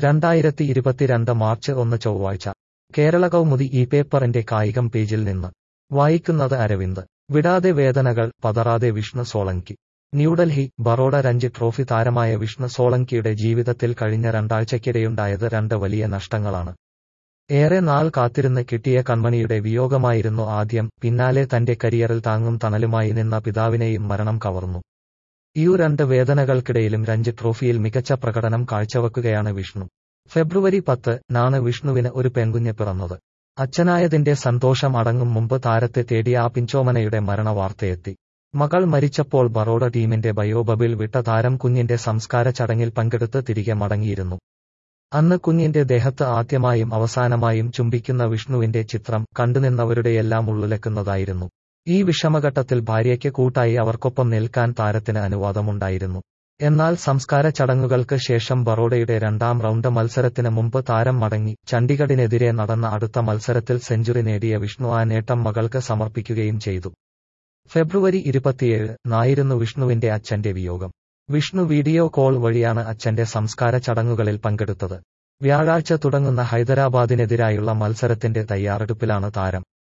രണ്ടായിരത്തി ഇരുപത്തിരണ്ട് മാർച്ച് ഒന്ന് ചൊവ്വാഴ്ച കേരള കൗമുദി ഈ പേപ്പറിന്റെ കായികം പേജിൽ നിന്ന് വായിക്കുന്നത് അരവിന്ദ് വിടാതെ വേദനകൾ പതറാതെ വിഷ്ണു സോളങ്കി ന്യൂഡൽഹി ബറോഡ രഞ്ജി ട്രോഫി താരമായ വിഷ്ണു സോളങ്കിയുടെ ജീവിതത്തിൽ കഴിഞ്ഞ രണ്ടാഴ്ചയ്ക്കിടെയുണ്ടായത് രണ്ട് വലിയ നഷ്ടങ്ങളാണ് ഏറെ നാൾ കാത്തിരുന്ന് കിട്ടിയ കൺമണിയുടെ വിയോഗമായിരുന്നു ആദ്യം പിന്നാലെ തന്റെ കരിയറിൽ താങ്ങും തണലുമായി നിന്ന പിതാവിനെയും മരണം കവർന്നു ഈ രണ്ട് വേദനകൾക്കിടയിലും രഞ്ജി ട്രോഫിയിൽ മികച്ച പ്രകടനം കാഴ്ചവെക്കുകയാണ് വിഷ്ണു ഫെബ്രുവരി പത്ത് നാണ് വിഷ്ണുവിന് ഒരു പെൺകുഞ്ഞ് പിറന്നത് അച്ഛനായതിന്റെ സന്തോഷം അടങ്ങും മുമ്പ് താരത്തെ തേടി ആ പിഞ്ചോമനയുടെ മരണവാർത്തയെത്തി മകൾ മരിച്ചപ്പോൾ ബറോഡ ടീമിന്റെ ബയോബബിൽ വിട്ട താരം കുഞ്ഞിന്റെ സംസ്കാര ചടങ്ങിൽ പങ്കെടുത്ത് തിരികെ മടങ്ങിയിരുന്നു അന്ന് കുഞ്ഞിന്റെ ദേഹത്ത് ആദ്യമായും അവസാനമായും ചുംബിക്കുന്ന വിഷ്ണുവിന്റെ ചിത്രം കണ്ടുനിന്നവരുടെയെല്ലാം ഉള്ളുലക്കുന്നതായിരുന്നു ഈ വിഷമഘട്ടത്തിൽ ഭാര്യയ്ക്ക് കൂട്ടായി അവർക്കൊപ്പം നിൽക്കാൻ താരത്തിന് അനുവാദമുണ്ടായിരുന്നു എന്നാൽ സംസ്കാര ചടങ്ങുകൾക്ക് ശേഷം ബറോഡയുടെ രണ്ടാം റൗണ്ട് മത്സരത്തിന് മുമ്പ് താരം മടങ്ങി ചണ്ഡിഗഡിനെതിരെ നടന്ന അടുത്ത മത്സരത്തിൽ സെഞ്ചുറി നേടിയ വിഷ്ണു ആ നേട്ടം മകൾക്ക് സമർപ്പിക്കുകയും ചെയ്തു ഫെബ്രുവരി ഇരുപത്തിയേഴ് നായിരുന്നു വിഷ്ണുവിന്റെ അച്ഛന്റെ വിയോഗം വിഷ്ണു വീഡിയോ കോൾ വഴിയാണ് അച്ഛന്റെ സംസ്കാര ചടങ്ങുകളിൽ പങ്കെടുത്തത് വ്യാഴാഴ്ച തുടങ്ങുന്ന ഹൈദരാബാദിനെതിരായുള്ള മത്സരത്തിന്റെ തയ്യാറെടുപ്പിലാണ് താരം